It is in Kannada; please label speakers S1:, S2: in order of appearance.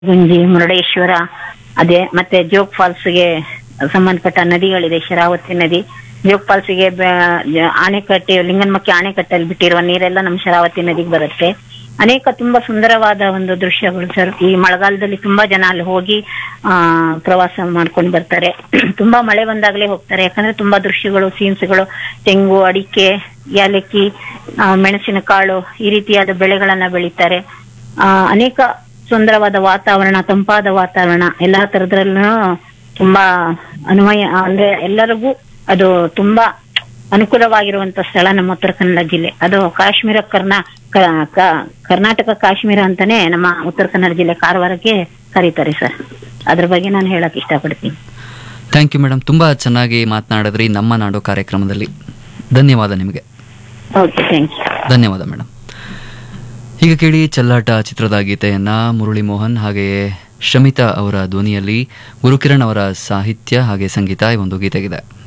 S1: ಗುಂಜಿ ಮುರುಡೇಶ್ವರ ಅದೇ ಮತ್ತೆ ಜೋಗ್ ಫಾಲ್ಸ್ಗೆ ಸಂಬಂಧಪಟ್ಟ ನದಿಗಳಿದೆ ಶರಾವತಿ ನದಿ ಜೋಗ್ ಫಾಲ್ಸ್ಗೆ ಬ- ಜ- ಆಣೆಕಟ್ಟೆ ಲಿಂಗನಮಕ್ಕಿ ಆಣೆಕಟ್ಟಲ್ಲಿ ಬಿಟ್ಟಿರುವ ನೀರೆಲ್ಲ ನಮ್ಮ ಶರಾವತಿ ನದಿಗೆ ಬರುತ್ತೆ ಅನೇಕ ತುಂಬಾ ಸುಂದರವಾದ ಒಂದು ದೃಶ್ಯಗಳು ಸರ್ ಈ ಮಳೆಗಾಲದಲ್ಲಿ ತುಂಬಾ ಜನ ಅಲ್ಲಿ ಹೋಗಿ ಆ ಪ್ರವಾಸ ಮಾಡ್ಕೊಂಡು ಬರ್ತಾರೆ ತುಂಬಾ ಮಳೆ ಬಂದಾಗಲೇ ಹೋಗ್ತಾರೆ ಯಾಕಂದ್ರೆ ತುಂಬಾ ದೃಶ್ಯಗಳು ಸೀನ್ಸ್ಗಳು ತೆಂಗು ಅಡಿಕೆ ಯಾಲಕ್ಕಿ ಆ, ಮೆಣಸಿನಕಾಳು ಈ ರೀತಿಯಾದ ಬೆಳೆಗಳನ್ನ ಬೆಳೀತಾರೆ ಆ, ಅನೇಕ ಸುಂದರವಾದ ವಾತಾವರಣ ತಂಪಾದ ವಾತಾವರಣ ಎಲ್ಲಾ ತರದ್ರಲ್ಲೂ ತುಂಬಾ ಅನ್ವಯ ಅಂದ್ರೆ ಎಲ್ಲರಿಗೂ ಅದು ತುಂಬಾ ಅನುಕೂಲವಾಗಿರುವಂತ ಸ್ಥಳ ನಮ್ಮ ಉತ್ತರ ಕನ್ನಡ ಜಿಲ್ಲೆ ಅದು ಕಾಶ್ಮೀರ ಕರ್ನಾ ಕ- ಕ- ಕರ್ನಾಟಕ ಕಾಶ್ಮೀರ ಅಂತಾನೆ ನಮ್ಮ ಉತ್ತರ ಕನ್ನಡ ಜಿಲ್ಲೆ ಕಾರವಾರಕ್ಕೆ ಕರೀತಾರೆ ಸರ್ ಅದ್ರ ಬಗ್ಗೆ ನಾನು ಹೇಳಕ್ ಇಷ್ಟಪಡ್ತೀನಿ
S2: ಥ್ಯಾಂಕ್ ಯು ಮೇಡಮ್ ತುಂಬ ಚೆನ್ನಾಗಿ ಮಾತನಾಡಿದ್ರಿ ನಮ್ಮ ನಾಡು ಕಾರ್ಯಕ್ರಮದಲ್ಲಿ ಧನ್ಯವಾದ ನಿಮಗೆ
S1: ಓಕೆ ಥ್ಯಾಂಕ್ ಯು
S2: ಧನ್ಯವಾದ ಮೇಡಮ್ ಈಗ ಕೇಳಿ ಚೆಲ್ಲಾಟ ಚಿತ್ರದ ಗೀತೆಯನ್ನ ಮುರಳಿ ಮೋಹನ್ ಹಾಗೆಯೇ ಶಮಿತಾ ಅವರ ಧ್ವನಿಯಲ್ಲಿ ಗುರುಕಿರಣ್ ಅವರ ಸಾಹಿತ್ಯ ಹಾಗೆ ಸಂಗೀತ ಈ ಒಂದು ಗೀತೆಗಿದೆ